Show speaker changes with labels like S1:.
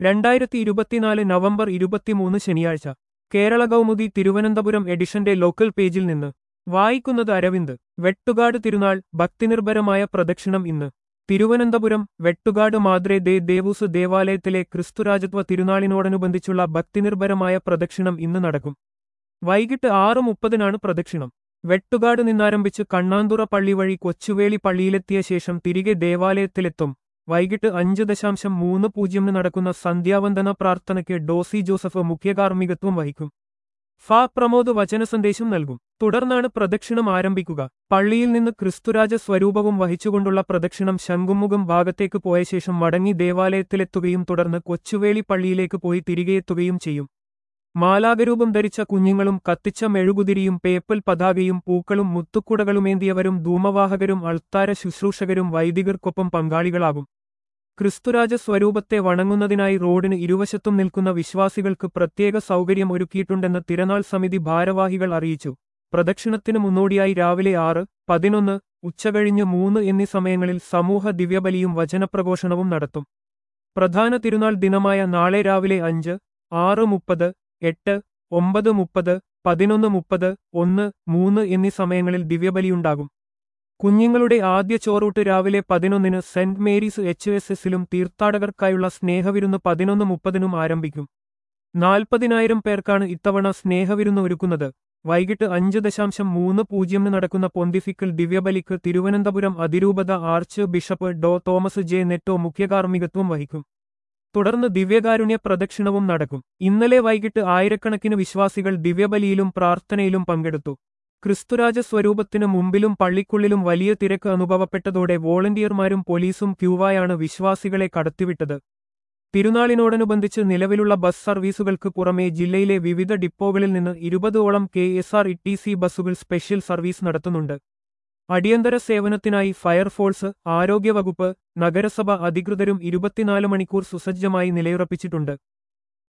S1: രണ്ടായിരത്തി ഇരുപത്തിനാല് നവംബർ ഇരുപത്തിമൂന്ന് ശനിയാഴ്ച കേരള കൗമുദി തിരുവനന്തപുരം എഡിഷന്റെ ലോക്കൽ പേജിൽ നിന്ന് വായിക്കുന്നത് അരവിന്ദ് വെട്ടുകാട് തിരുനാൾ ഭക്തിനിർഭരമായ പ്രദക്ഷിണം ഇന്ന് തിരുവനന്തപുരം വെട്ടുകാട് മാദ്രേ ദേ ദേവൂസ് ദേവാലയത്തിലെ ക്രിസ്തുരാജത്വ തിരുനാളിനോടനുബന്ധിച്ചുള്ള ഭക്തിനിർഭരമായ പ്രദക്ഷിണം ഇന്ന് നടക്കും വൈകിട്ട് ആറ് മുപ്പതിനാണ് പ്രദക്ഷിണം വെട്ടുകാട് നിന്നാരംഭിച്ച് കണ്ണാന്തുറ പള്ളി വഴി കൊച്ചുവേളി പള്ളിയിലെത്തിയ ശേഷം തിരികെ ദേവാലയത്തിലെത്തും വൈകിട്ട് അഞ്ച് ദശാംശം മൂന്ന് പൂജ്യമിന് നടക്കുന്ന സന്ധ്യാവന്ദന പ്രാർത്ഥനയ്ക്ക് ഡോസി ജോസഫ് മുഖ്യകാർമ്മികത്വം വഹിക്കും ഫാ പ്രമോദ് വചനസന്ദേശം നൽകും തുടർന്നാണ് പ്രദക്ഷിണം ആരംഭിക്കുക പള്ളിയിൽ നിന്ന് ക്രിസ്തുരാജ സ്വരൂപവും വഹിച്ചുകൊണ്ടുള്ള പ്രദക്ഷിണം ശംഖുമുഖം ഭാഗത്തേക്ക് പോയ ശേഷം മടങ്ങി ദേവാലയത്തിലെത്തുകയും തുടർന്ന് കൊച്ചുവേളി പള്ളിയിലേക്ക് പോയി തിരികെയെത്തുകയും ചെയ്യും മാലാകരൂപം ധരിച്ച കുഞ്ഞുങ്ങളും കത്തിച്ച മെഴുകുതിരിയും പേപ്പൽ പതാകയും പൂക്കളും മുത്തുക്കുടകളുമേന്തിയവരും ധൂമവാഹകരും അൾത്താര ശുശ്രൂഷകരും വൈദികർക്കൊപ്പം പങ്കാളികളാകും ക്രിസ്തുരാജ സ്വരൂപത്തെ വണങ്ങുന്നതിനായി റോഡിന് ഇരുവശത്തും നിൽക്കുന്ന വിശ്വാസികൾക്ക് പ്രത്യേക സൗകര്യം ഒരുക്കിയിട്ടുണ്ടെന്ന് തിരനാൾ സമിതി ഭാരവാഹികൾ അറിയിച്ചു പ്രദക്ഷിണത്തിന് മുന്നോടിയായി രാവിലെ ആറ് പതിനൊന്ന് ഉച്ചകഴിഞ്ഞ് മൂന്ന് എന്നീ സമയങ്ങളിൽ സമൂഹ ദിവ്യബലിയും വചനപ്രഘോഷണവും നടത്തും പ്രധാന തിരുനാൾ ദിനമായ നാളെ രാവിലെ അഞ്ച് ആറ് മുപ്പത് എട്ട് ഒമ്പത് മുപ്പത് പതിനൊന്ന് മുപ്പത് ഒന്ന് മൂന്ന് എന്നീ സമയങ്ങളിൽ ദിവ്യബലിയുണ്ടാകും കുഞ്ഞുങ്ങളുടെ ആദ്യ ചോറൂട്ട് രാവിലെ പതിനൊന്നിന് സെന്റ് മേരീസ് എച്ച് എസ് എസിലും തീർത്ഥാടകർക്കായുള്ള സ്നേഹവിരുന്ന് പതിനൊന്ന് മുപ്പതിനും ആരംഭിക്കും നാൽപ്പതിനായിരം പേർക്കാണ് ഇത്തവണ സ്നേഹവിരുന്ന് ഒരുക്കുന്നത് വൈകിട്ട് അഞ്ച് ദശാംശം മൂന്ന് പൂജ്യമിന് നടക്കുന്ന പൊന്തിഫിക്കൽ ദിവ്യബലിക്ക് തിരുവനന്തപുരം അതിരൂപത ആർച്ച് ബിഷപ്പ് ഡോ തോമസ് ജെ നെറ്റോ മുഖ്യകാർമ്മികത്വം വഹിക്കും തുടർന്ന് ദിവ്യകാരുണ്യ പ്രദക്ഷിണവും നടക്കും ഇന്നലെ വൈകിട്ട് ആയിരക്കണക്കിന് വിശ്വാസികൾ ദിവ്യബലിയിലും പ്രാർത്ഥനയിലും പങ്കെടുത്തു ക്രിസ്തുരാജ സ്വരൂപത്തിനു മുമ്പിലും പള്ളിക്കുള്ളിലും വലിയ തിരക്ക് അനുഭവപ്പെട്ടതോടെ വോളണ്ടിയർമാരും പോലീസും ക്യൂവായാണ് വിശ്വാസികളെ കടത്തിവിട്ടത് തിരുനാളിനോടനുബന്ധിച്ച് നിലവിലുള്ള ബസ് സർവീസുകൾക്ക് പുറമെ ജില്ലയിലെ വിവിധ ഡിപ്പോകളിൽ നിന്ന് ഇരുപതോളം K S R E T C ബസ്സുകൾ സ്പെഷ്യൽ സർവീസ് നടത്തുന്നുണ്ട് അടിയന്തര സേവനത്തിനായി ഫയർഫോഴ്സ് ആരോഗ്യവകുപ്പ് നഗരസഭ അധികൃതരും ഇരുപത്തിനാല് മണിക്കൂർ സുസജ്ജമായി നിലയുറപ്പിച്ചിട്ടുണ്ട്